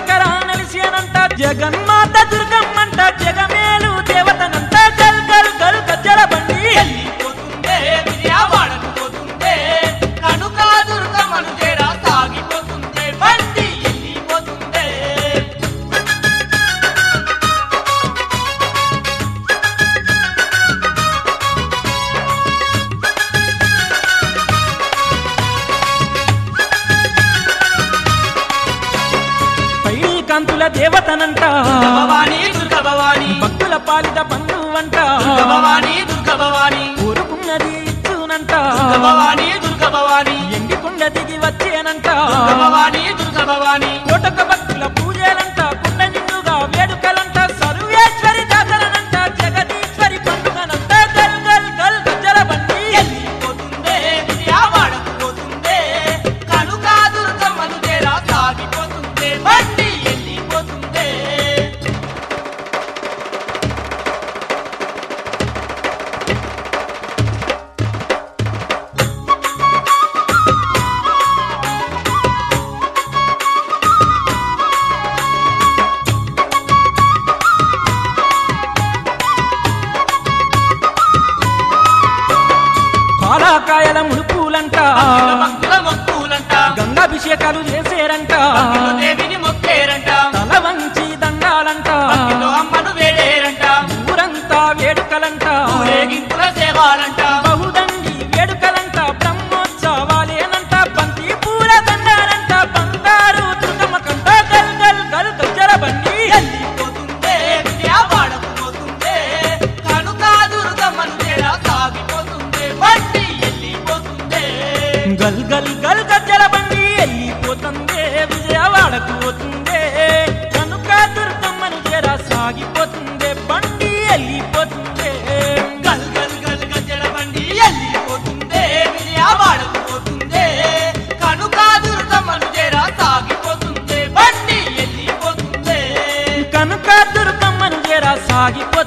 చక్కర నెలిసేనంట జగన్మాత దుర్గమ్మంట జగమేలు దేవతనంట గల్ గల్ గల్ గజ్జల బండి వెళ్ళిపోతుందే విజయవాడకు పోతుందే కనుక దుర్గమ్మను చేరా సాగిపోతుందే బండి వెళ్ళిపోతుందే పైడి కాంతుల దేవతనంట భవానీ దుర్గ భవానీ భక్తుల పాలిట బంధువంట దుర్గ భవానీ దుర్గ భవానీ కోరుకున్నది ఇచ్చునంట దుర్గ భవానీ దుర్గ భవానీ ఎండికుండ దిగి వచ్చేనంట దుర్గ భవానీ దుర్గ భవానీ కోటక భక్తుల పూజలంట కుండ నిండుగా వేడుకలంట సర్వేశ్వరి జాతరనంట జగదీశ్వరి పండుగనంట గల్ గల్ గల్ గజ్జల బండి వెళ్ళిపోతుందే విజయవాడకు పోతుందే కనుక దుర్గమ్మను చేరా సాగిపోతుందే బండి వెళ్ళిపోతుందే పాలాకాయల ముడుపులంట భక్తుల భక్తుల మొక్కులంట గంగాభిషేకాలు చేసేరంట భక్తులు దేవిని మొక్కేరంట తల వంచి దండాలంట భక్తితో అమ్మను వేడేరంట ఊరంతా వేడుకలంట ఊరేగింపుల సేవాలంట బహుదండి వేడుకలంట బ్రహ్మోత్సవాలేనంట బంతి పూల దండాలంట బంగారు దుర్గమ్మ కంట గల్ గల్ గల్ గజ్జల బండి వెళ్ళిపోతుందే విజయవాడకు పోతుందే కనుక దుర్గమ్మను చేరా సాగిపోతుందే బండి వెళ్ళిపోతుందే గల్ గల్ గల్ గజ్జల బండి వెళ్ళిపోతుందే విజయవాడకు పోతుందే కనుక దుర్గమ్మను చేరా సాగిపోతుందే బండి వెళ్ళిపోతుందే గల్ గల్ గల్ గజ్జల బండి వెళ్ళిపోతుందే విజయవాడకు పోతుందే కనుక దుర్గమ్మను చేరా సాగిపోతుందే బండి వెళ్ళిపోతుందే కనుక దుర్గమ్మను చేరా సాగిపోతుందే